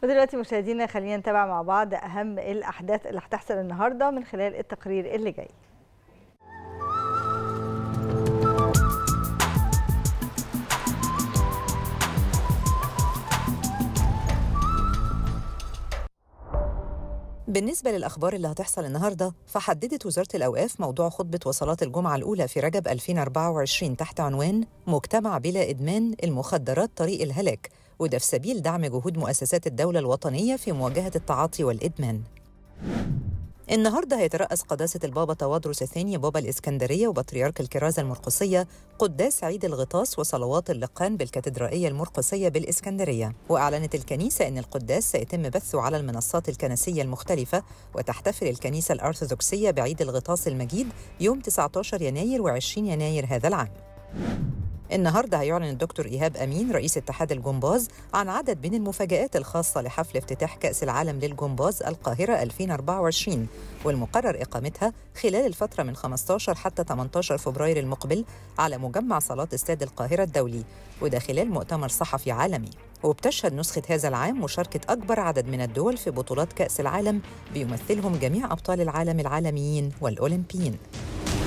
ودلوقتي مشاهدينا خلينا نتابع مع بعض اهم الاحداث اللي هتحصل النهارده من خلال التقرير اللي جاي بالنسبة للأخبار اللي هتحصل النهاردة فحددت وزارة الأوقاف موضوع خطبة وصلات الجمعة الأولى في رجب 2024 تحت عنوان مجتمع بلا إدمان المخدرات طريق الهلاك وده في سبيل دعم جهود مؤسسات الدولة الوطنية في مواجهة التعاطي والإدمان النهارده هيترأس قداسة البابا توادرس الثاني بابا الإسكندرية وبطريرك الكرازة المرقسية قداس عيد الغطاس وصلوات اللقان بالكاتدرائية المرقسية بالإسكندرية وأعلنت الكنيسة أن القداس سيتم بثه على المنصات الكنسية المختلفة وتحتفل الكنيسة الأرثوذكسية بعيد الغطاس المجيد يوم 19 يناير و20 يناير هذا العام النهارده هيعلن الدكتور ايهاب امين رئيس اتحاد الجمباز عن عدد من المفاجآت الخاصه لحفل افتتاح كاس العالم للجمباز القاهره 2024 والمقرر اقامتها خلال الفتره من 15 حتى 18 فبراير المقبل على مجمع صالات استاد القاهره الدولي وده خلال مؤتمر صحفي عالمي وبتشهد نسخة هذا العام مشاركة أكبر عدد من الدول في بطولات كأس العالم بيمثلهم جميع أبطال العالم العالميين والأولمبيين